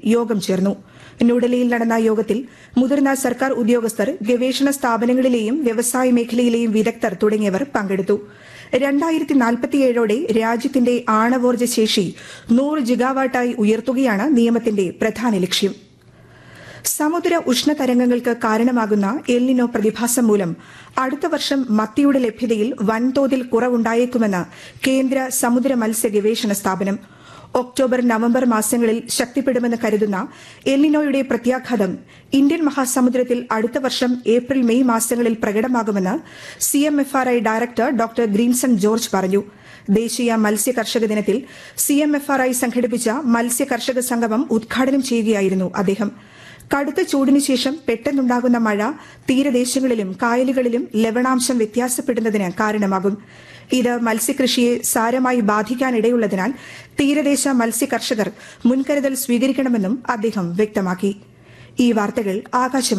യോഗം ചേർന്നു ന്യൂഡൽഹിയിൽ നടന്ന യോഗത്തിൽ മുതിർന്ന സർക്കാർ ഉദ്യോഗസ്ഥർ ഗവേഷണ സ്ഥാപനങ്ങളിലെയും വ്യവസായ മേഖലയിലെയും വിദഗ്ധർ തുടങ്ങിയവർ പങ്കെടുത്തു രണ്ടായിരത്തി നാൽപ്പത്തിയേഴോടെ രാജ്യത്തിന്റെ ആണവോർജ്ജ ശേഷി നൂറ് ജിഗാവാട്ടായി ഉയർത്തുകയാണ് നിയമത്തിന്റെ പ്രധാന ലക്ഷ്യം സമുദ്ര ഉഷ്ണതരംഗങ്ങൾക്ക് കാരണമാകുന്ന എൽനിനോ പ്രതിഭാസം മൂലം അടുത്ത വർഷം മത്തിയുടെ ലഭ്യതയിൽ വൻതോതിൽ കുറവുണ്ടായേക്കുമെന്ന് കേന്ദ്ര സമുദ്ര മത്സ്യ ഗവേഷണ സ്ഥാപനം ഒക്ടോബർ നവംബർ മാസങ്ങളിൽ ശക്തിപ്പെടുമെന്ന് കരുതുന്ന എൽനിനോയുടെ പ്രത്യാഘാതം ഇന്ത്യൻ മഹാസമുദ്രത്തിൽ അടുത്ത വർഷം ഏപ്രിൽ മെയ് മാസങ്ങളിൽ പ്രകടമാകുമെന്ന് CMFRI director doctor Grinson George പറഞ്ഞു ദേശീയ മത്സ്യ കർഷക ദിനത്തിൽ സിഎംഎഫ്ആർഐ സംഘടിപ്പിച്ച മത്സ്യ കർഷക സംഗമം ഉദ്ഘാടനം ചെയ്യുകയായിരുന്നു അദ്ദേഹം കടുത്ത ചൂടിനു ശേഷം പെട്ടെന്നുണ്ടാകുന്ന മഴ തീരദേശങ്ങളിലും കായലുകളിലും ലവണാംശം വ്യത്യാസപ്പെടുന്നതിന് കാരണമാകും ഇത് മത്സ്യകൃഷിയെ സാരമായി ബാധിക്കാനിടയുള്ളതിനാൽ തീരദേശ മത്സ്യ കർഷകർ മുൻകരുതൽ സ്വീകരിക്കണമെന്നും അദ്ദേഹം വ്യക്തമാക്കി ഈ വാർത്തകൾ ആകാശവാണി